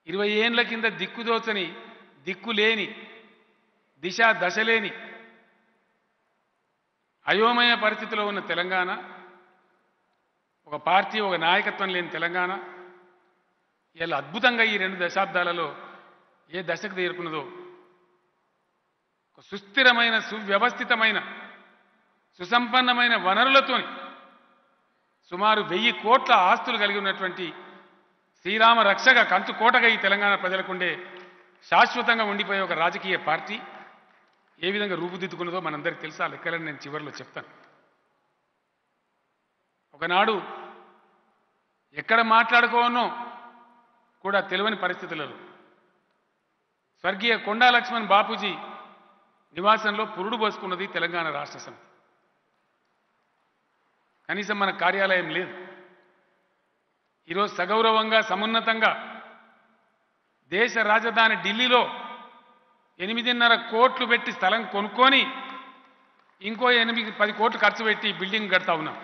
ఇరవై ఏండ్ల కింద దిక్కుదోచని దిక్కు లేని దిశ దశ లేని అయోమయ పరిస్థితిలో ఉన్న తెలంగాణ ఒక పార్టీ ఒక నాయకత్వం లేని తెలంగాణ ఇలా అద్భుతంగా ఈ రెండు దశాబ్దాలలో ఏ దశకు చేరుకున్నదో ఒక సుస్థిరమైన సువ్యవస్థితమైన సుసంపన్నమైన వనరులతోని సుమారు వెయ్యి కోట్ల ఆస్తులు కలిగి ఉన్నటువంటి శ్రీరామ రక్షగా కంచు కోటగా ఈ తెలంగాణ ప్రజలకుండే శాశ్వతంగా ఉండిపోయే ఒక రాజకీయ పార్టీ ఏ విధంగా రూపుదిద్దుకున్నదో మనందరికీ తెలుసా ఆ లెక్కలని నేను చివరిలో చెప్తాను ఒకనాడు ఎక్కడ మాట్లాడుకోనో కూడా తెలియని పరిస్థితులలో స్వర్గీయ కొండా లక్ష్మణ్ బాపూజీ నివాసంలో పురుడు పోసుకున్నది తెలంగాణ రాష్ట్ర సమితి కనీసం మన కార్యాలయం లేదు ఈరోజు సగౌరవంగా సమున్నతంగా దేశ రాజధాని ఢిల్లీలో ఎనిమిదిన్నర కోట్లు పెట్టి స్థలం కొనుక్కొని ఇంకో ఎనిమిది పది కోట్లు ఖర్చు పెట్టి బిల్డింగ్ కడతా ఉన్నాం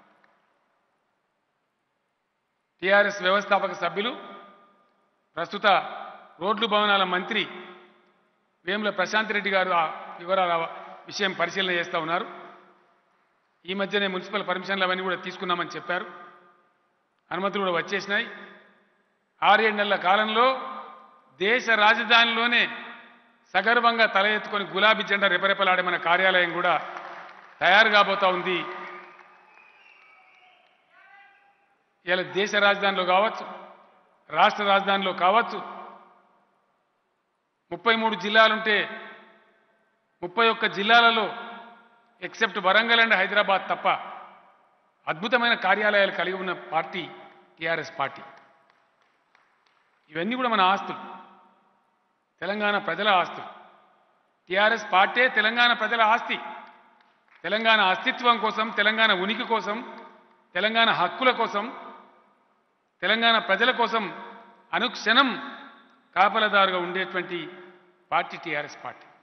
టీఆర్ఎస్ వ్యవస్థాపక సభ్యులు ప్రస్తుత రోడ్లు భవనాల మంత్రి వేముల ప్రశాంత్ రెడ్డి గారు ఆ వివరాల విషయం పరిశీలన చేస్తూ ఉన్నారు ఈ మధ్యనే మున్సిపల్ పర్మిషన్లు అవన్నీ కూడా తీసుకున్నామని చెప్పారు అనుమతులు కూడా వచ్చేసినాయి ఆరేడు నెలల కాలంలో దేశ రాజధానిలోనే సగర్వంగా తల ఎత్తుకొని గులాబీ జెండా రెపరెపలాడే మన కార్యాలయం కూడా తయారు కాబోతా ఉంది ఇలా దేశ రాజధానిలో కావచ్చు రాష్ట్ర రాజధానిలో కావచ్చు ముప్పై మూడు జిల్లాలుంటే ముప్పై ఒక్క జిల్లాలలో ఎక్సెప్ట్ వరంగల్ అండ్ హైదరాబాద్ తప్ప అద్భుతమైన కార్యాలయాలు కలిగి ఉన్న పార్టీ టీఆర్ఎస్ పార్టీ ఇవన్నీ కూడా మన ఆస్తులు తెలంగాణ ప్రజల ఆస్తులు టీఆర్ఎస్ పార్టీ తెలంగాణ ప్రజల ఆస్తి తెలంగాణ అస్తిత్వం కోసం తెలంగాణ ఉనికి కోసం తెలంగాణ హక్కుల కోసం తెలంగాణ ప్రజల కోసం అనుక్షణం కాపలదారుగా ఉండేటువంటి పార్టీ టీఆర్ఎస్ పార్టీ